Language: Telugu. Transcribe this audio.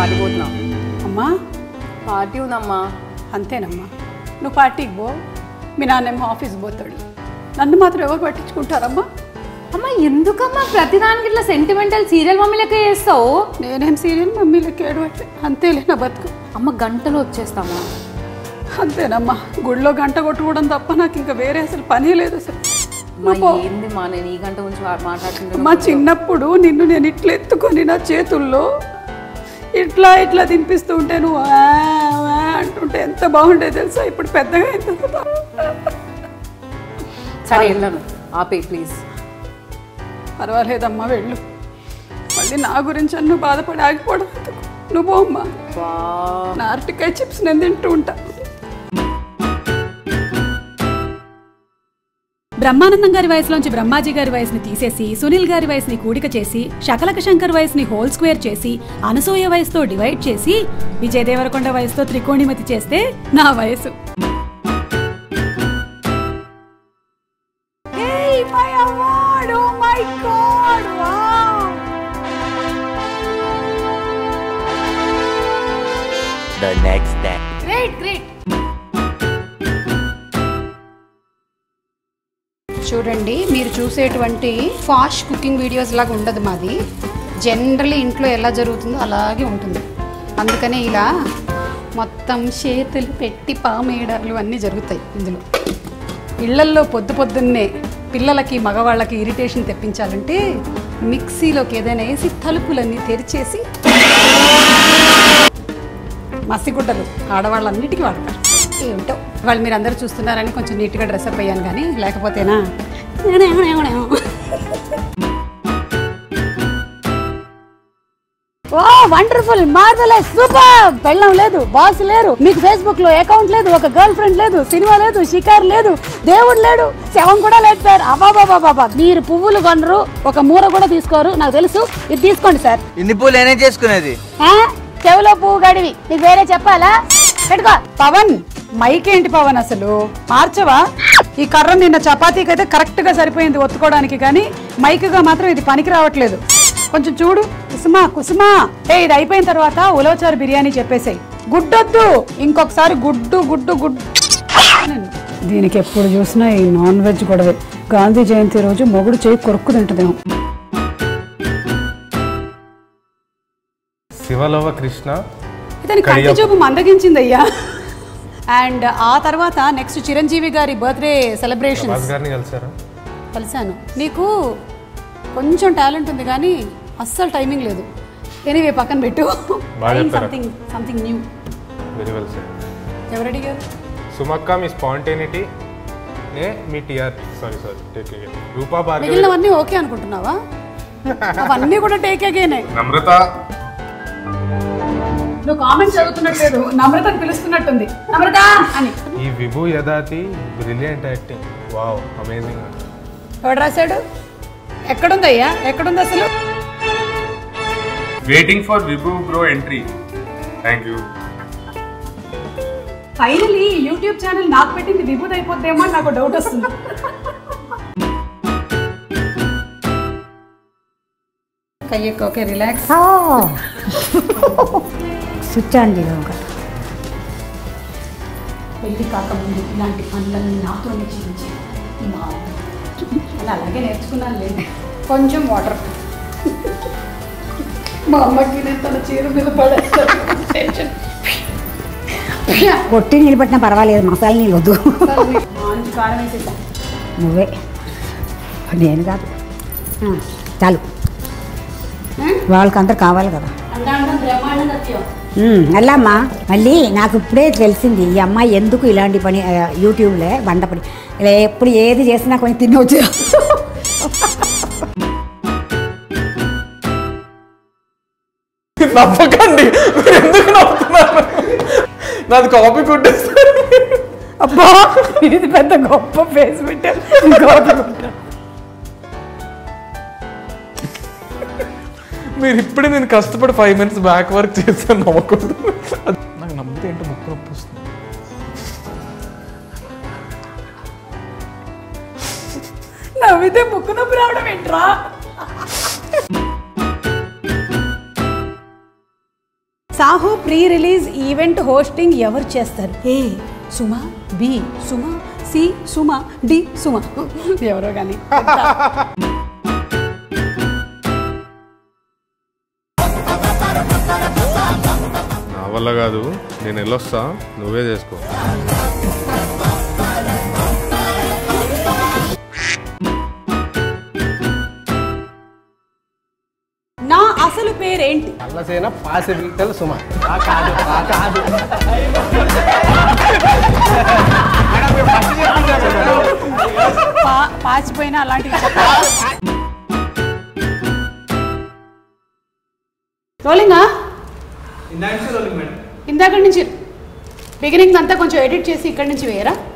పార్టీ పోతున్నాం అమ్మా పార్టీ ఉందమ్మా అంతేనమ్మా నువ్వు పార్టీకి పో మీ నాన్నేమో ఆఫీస్ పోతాడు నన్ను మాత్రం ఎవరు పట్టించుకుంటారమ్మా అమ్మ ఎందుకమ్మా ప్రతిదానికి ఇట్లా సెంటిమెంటల్ సీరియల్ మమ్మీ లెక్క చేస్తావు నేనేం సీరియల్ మమ్మీలకి ఏడవట్లే అంతేలే నా బతుకు అమ్మ గంటలో వచ్చేస్తామా అంతేనమ్మా గుళ్ళో గంట కొట్టుకోవడం తప్ప నాకు ఇంకా వేరే అసలు పని లేదు అసలు మా ఏంది మా నేను ఈ గంట గురించి మా- మాట్లాడుతుంటే మా చిన్నప్పుడు నిన్ను నేను ఇట్లా ఎత్తుకొని నా చేతుల్లో ఇట్లా ఇట్లా తినిపిస్తూ ఉంటే నువ్వు "ఆ, ఆ" అంటుంటే ఎంత బాగుండేది తెలుసా ఇప్పుడు పెద్దగా అయింది సరే వెళ్ళను ఆపే ప్లీజ్ పర్వాలేదమ్మా వెళ్ళు మళ్ళీ నా గురించి అన్ను బాధపడి ఆగిపోవడం ఎందుకు? నువ్వు అమ్మా వా నా అరటికాయ చిప్స్ నేను తింటూ ఉంటా బ్రహ్మానందం గారి వయసులోంచి బ్రహ్మాజీ గారి వయసుని తీసేసి సునీల్ గారి వయసుని కూడిక చేసి శకలక శంకర్ వయసుని హోల్ స్క్వేర్ చేసి అనసూయ వయసుతో డివైడ్ చేసి విజయ్ దేవరకొండ వయసుతో త్రికోణిమతి చేస్తే నా వయసు my award oh my god the next day. Great great చూడండి మీరు చూసేటువంటి ఫాస్ట్ కుకింగ్ వీడియోస్ లాగా ఉండదు మాది జనరల్లీ ఇంట్లో ఎలా జరుగుతుందో అలాగే ఉంటుంది అందుకనే ఇలా మొత్తం చేతులు పెట్టి పామేయడాలు అన్నీ జరుగుతాయి ఇందులో ఇళ్లల్లో పొద్దు పొద్దున్నే పిల్లలకి మగవాళ్ళకి ఇరిటేషన్ తెప్పించాలంటే మిక్సీలోకి ఏదైనా వేసి తలుపులన్నీ తెరిచేసి మసిగుడ్డలు ఆడవాళ్ళన్నిటికీ వాడతారు ఏమిటో వాళ్ళు మీరు అందరూ చూస్తున్నారని కొంచెం నీట్గా డ్రెస్అప్ అయ్యాను కానీ లేకపోతేనా ఓ వండర్ఫుల్ మార్వెలస్ సూపర్ పెళ్ళం లేదు బాస్ లేరు మీకు ఫేస్బుక్ లో అకౌంట్ లేదు ఒక గర్ల్ ఫ్రెండ్ లేదు సినిమా లేదు షికార్ లేదు దేవుడు లేడు శవం కూడా లేదు సార్ అబాబాబాబా మీరు పువ్వులు కొనరు ఒక మూర కూడా తీసుకోరు నాకు తెలుసు ఇది తీసుకోండి సార్ ఇన్ని పూలు నేనే చేసుకునేది ఆ? చెవిలో పువ్వు గడివి నీకు వేరే చెప్పాలా పెట్టుకో పవన్ మైక్ ఏంటి పవన్ అసలు మార్చవా ఈ కర్ర నిన్న చపాతీకి అయితే కరెక్ట్ గా సరిపోయింది ఒత్తుకోవడానికి కానీ మైక్ గా మాత్రం ఇది పనికి రావట్లేదు కొంచెం చూడు కుసుమా కుసుమా ఏ ఇది అయిపోయిన తర్వాత ఉలవచారు బిర్యానీ చెప్పేసాయి గుడ్డొద్దు ఇంకొకసారి గుడ్డు గుడ్డు గుడ్డు దీనికి ఎప్పుడు చూసినా ఈ నాన్ వెజ్ గొడవే గాంధీ జయంతి రోజు మొగుడు చేయి కొరుక్కు తింటదేమో శివలవ కృష్ణ ఇతని కంటి చూపు మందగించింది అయ్యా అండ్ ఆ తర్వాత నెక్స్ట్ చిరంజీవి గారి బర్త్డే సెలబ్రేషన్స్ రాజు గారిని కలిసారా కలిశాను నీకు కొంచెం టాలెంట్ ఉంది కానీ అస్సలు టైమింగ్ లేదు ఎనీవే పక్కన పెట్టు బాగా చెప్పారు. Something something new very well sir ఎవరు అడిగారు సుమక్క మీ స్పాంటేనిటీ నే మీ TR sorry sorry taking it Rupa Bhargavi మిగిలినవన్నీ ఓకే అనుకుంటున్నావా అవన్నీ కూడా టేక్ అగేనే నమ్రత నువ్వు కామెంట్ చదువుతున్నట్లేదు నమ్రతను పిలుస్తున్నట్టుంది నమ్రత అని ఈ విభు యదాతి బ్రిలియంట్ యాక్టింగ్ వావ్ అమేజింగ్ ఎవడు రాశాడు ఎక్కడుందయ్యా ఎక్కడుంది అసలు waiting for Vibhu bro entry thank you finally YouTube channel నాకు పెట్టింది విభూతి అయిపోద్దేమో అని నాకు డౌట్ వస్తుంది కయ్యకు ఓకే రిలాక్స్ స్విచ్ ఆన్ చేయడం ఒకటి పెళ్లి కాకముందు ఇలాంటి పనులన్నీ నాతోనే చేయించి మా అలా అలాగే నేర్చుకున్నాను లేదు కొంచెం వాటర్ మా అమ్మకి నేను తన చీర మీద పడేస్తాను టెన్షన్ కొట్టి నీళ్ళు పెట్టినా పర్వాలేదు మసాలా నీళ్ళు వద్దు మంచి కారం వేసేసా నువ్వే నేను కాదు ఆ, చాలు వాళ్ళకి అందరు కావాలి కదా అంటే బ్రహ్మాండం సత్యం ఉమ్, వెళ్ళమ్మా మళ్ళీ నాకు ఇప్పుడే తెలిసింది ఈ అమ్మాయి ఎందుకు ఇలాంటి పని ఆ, యూట్యూబ్లో వంట పని ఇలా ఎప్పుడు ఏది చేసినా కొంచెం తినవచ్చు నవ్వకండి మీరు ఎందుకు నవ్వుతున్నారు నాది కాపీ కొట్టేస్తారు అబ్బా ఇది పెద్ద గొప్ప ఫేస్ పెట్టారు ఇంకోటి పెట్టారు. మీరు ఇప్పుడే నేను కష్టపడి ఫైవ్ మినిట్స్ బ్యాక్ వర్క్ చేశాను నవ్వకూడదు అది నాకు నమ్మితే ఏంటో ముక్కు నొప్పి వస్తుంది నవ్వితే ముక్కు నొప్పి రావడం ఏంట్రా Saaho pre release event hosting ఎవరు చేస్తారు A Suma B Suma C Suma D Suma ఎవరో కానీ నా వల్ల కాదు నేను వెళ్ళొస్తా నువ్వే చేసుకో నా అసలు పేరేంటి అల్లసేన పాసిబిలిటీలు సుమ ఆ కాదు ఆ కాదు పా- పాచిపోయినా అలాంటివి రోలింగా ఇందాక నుంచి బిగినింగ్ అంతా కొంచెం ఎడిట్ చేసి ఇక్కడి నుంచి వేయరా